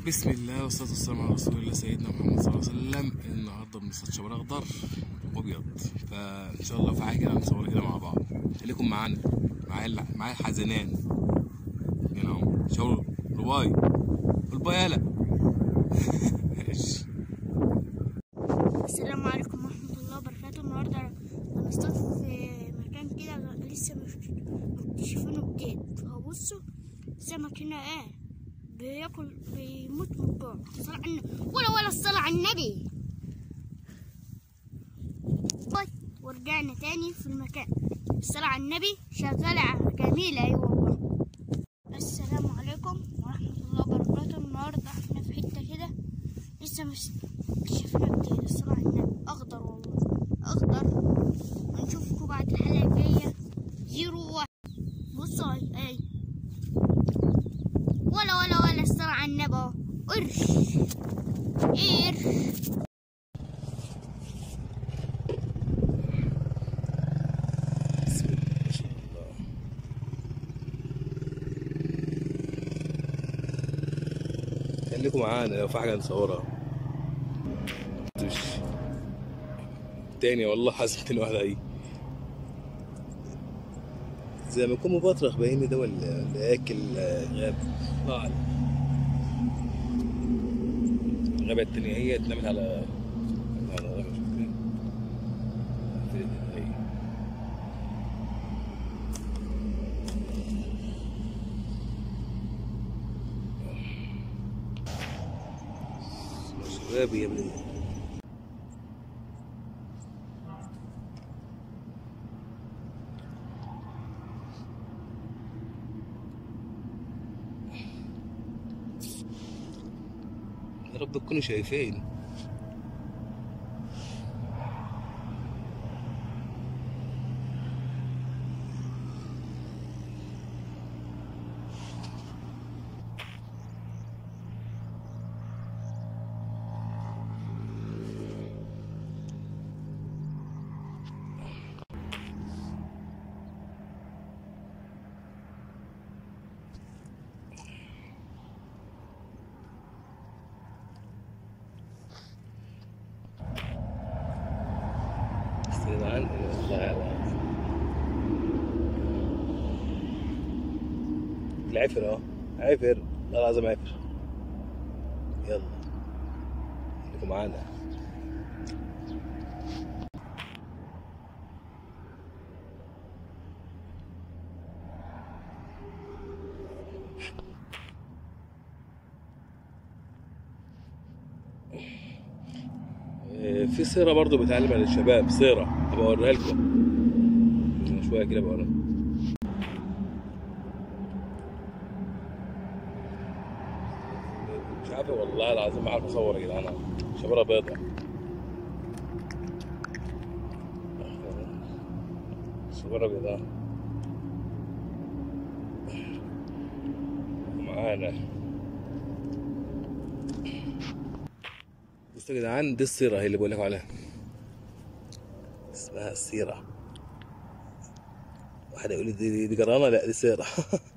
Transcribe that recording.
بسم الله والصلاة والسلام على رسول الله سيدنا محمد صلى الله عليه وسلم النهارده بنصطاد شباب اخضر وابيض فان شاء الله في حاجه كده هنصورها كده مع بعض خليكم معانا معايا معايا الحزنان هنا اهو شاور رباي الباي يالا ماشي السلام عليكم ورحمة الله وبركاته النهاردة هنصطاد في مكان كده لسه مش مكتشفينه جديد فبصوا السمك هنا ايه بياكل بيموت من الجوع صلى على النبي ولا ولا الصلاة على النبي طيب ورجعنا تاني في المكان الصلاة على النبي شغالة جميلة اي والله السلام عليكم ورحمة الله وبركاته النهاردة احنا في حتة كده لسه مش شفنا جديد الصلاة على النبي أخضر والله أخضر ونشوفكم بعد الحلقة الجاية زيرو واحد بصوا أي أي ولا ولا ولا الصلاة على النبي أهو قرش قرش بسم الله ما شاء الله خليكم معانا لو في حاجه نصورها مش تاني والله حسيت ان واحده اهي زي ما يكون مبطرخ باين ده ولا ولا اكل غاب الله اعلم الغابة التانية هي اتنمت على على غابة مش فاكر. هي. مش غابي يا ابني يا رب تكونوا شايفين بس يا جدعان والله العظيم العفر اهو عفر والله العظيم عفر يلا خليكم معانا إيه، في صيرة برضو بتعلم على الشباب صيرة هبقى اوريها لكم شوية كده بقى مش عارف والله العظيم ما عارف اصور يا جدعان شبارة بيضة شبارة بيضاء معانا بصوا يا جدعان دي الصيرة هي اللي بقول لكم عليها اسمها السيرة واحد يقول لي دي دي جرانة لا دي سيرة